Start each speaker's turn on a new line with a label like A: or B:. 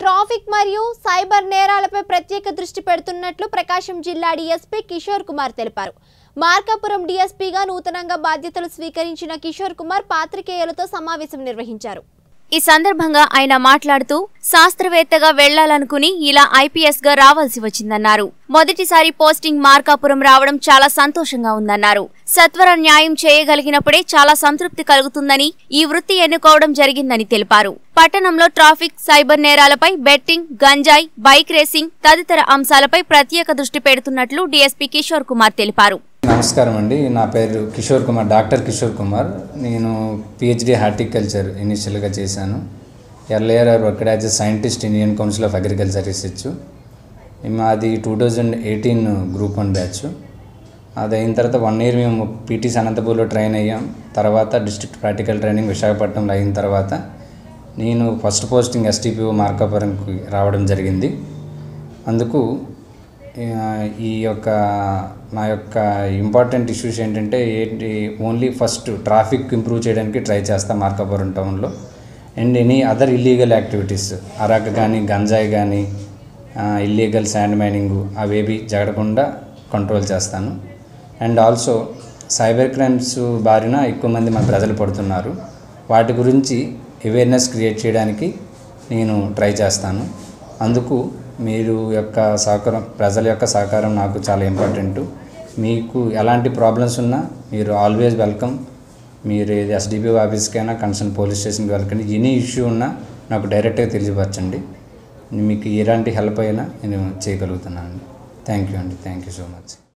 A: traffic మరియు cyber నేరాలపై ప్రత్యేక దృష్టి పెడుతున్నట్లు ప్రకాశం జిల్లా డీఎస్పీ కిషోర్ కుమార్ తెలిపారు మార్కాపురం డీఎస్పీగా నూతనంగా బాధ్యతలు స్వీకరించిన కిషోర్ కుమార్ పాత్రికేయులతో సమావేశం నిర్వహించారు
B: ఈ సందర్భంగా ఆయన మాట్లాడుతూ శాస్త్రవేత్తగా వెళ్లాలనుకుని ఇలా ఐపీఎస్ గా రావాల్సి వచ్చిందన్నారు మొదటిసారి పోస్టింగ్ మార్కాపురం రావడం చాలా సంతోషంగా ఉందన్నారు సత్వర న్యాయం చేయగలిగినప్పుడే చాలా సంతృప్తి కలుగుతుందని ఈ వృత్తి ఎన్నుకోవడం జరిగిందని తెలిపారు పట్టణంలో ట్రాఫిక్ సైబర్ నేరాలపై బెట్టింగ్ గంజాయి బైక్ రేసింగ్ తదితర అంశాలపై ప్రత్యేక దృష్టి పెడుతున్నట్లు డీఎస్పీ కిషోర్ కుమార్ తెలిపారు
C: నమస్కారం అండి నా పేరు కిషోర్ కుమార్ డాక్టర్ కిషోర్ కుమార్ నేను పిహెచ్డి హార్టికల్చర్ ఇనిషియల్గా చేశాను earlier worked as a scientist Indian Council of Agriculture Research మాది two thousand eighteen group one batch అది అయిన తర్వాత వన్ ఇయర్ మేము పీటీసీ అనంతపూర్లో ట్రైన్ అయ్యాం తర్వాత డిస్ట్రిక్ట్ ప్రాక్టికల్ ట్రైనింగ్ విశాఖపట్నంలో అయిన తర్వాత నేను ఫస్ట్ పోస్టింగ్ ఎస్టీపీఓ మార్కాపురంకి రావడం జరిగింది అందుకు ఆ, ఈ యొక్క నా యొక్క ఇంపార్టెంట్ ఇష్యూస్ ఏంటంటే ఏంటి ఓన్లీ ఫస్ట్ ట్రాఫిక్ ఇంప్రూవ్ చేయడానికి ట్రై చేస్తా మార్కాపురం టౌన్లో and any other illegal activities అరాక కానీ గంజాయి కానీ ఇల్లీగల్ శాండ్ మైనింగ్ అవేవి జరగకుండా కంట్రోల్ చేస్తాను అండ్ ఆల్సో సైబర్ క్రైమ్స్ బారిన ఎక్కువ మంది మన ప్రజలు పడుతున్నారు వాటి గురించి అవేర్నెస్ క్రియేట్ చేయడానికి నేను ట్రై చేస్తాను అందుకు మీరు యొక్క సహకారం ప్రజల యొక్క సహకారం నాకు చాలా ఇంపార్టెంట్ మీకు ఎలాంటి ప్రాబ్లమ్స్ ఉన్నా మీరు ఆల్వేస్ వెల్కమ్ మీరు ఏది ఎస్డిపి ఆఫీస్కైనా కన్సర్న్ పోలీస్ స్టేషన్కి వెళ్ళకండి ఎనీ ఇష్యూ ఉన్నా నాకు డైరెక్ట్గా తెలియపరచండి మీకు ఎలాంటి హెల్ప్ అయినా నేను చేయగలుగుతున్నాను థ్యాంక్ యూ అండి థ్యాంక్ యూ సో మచ్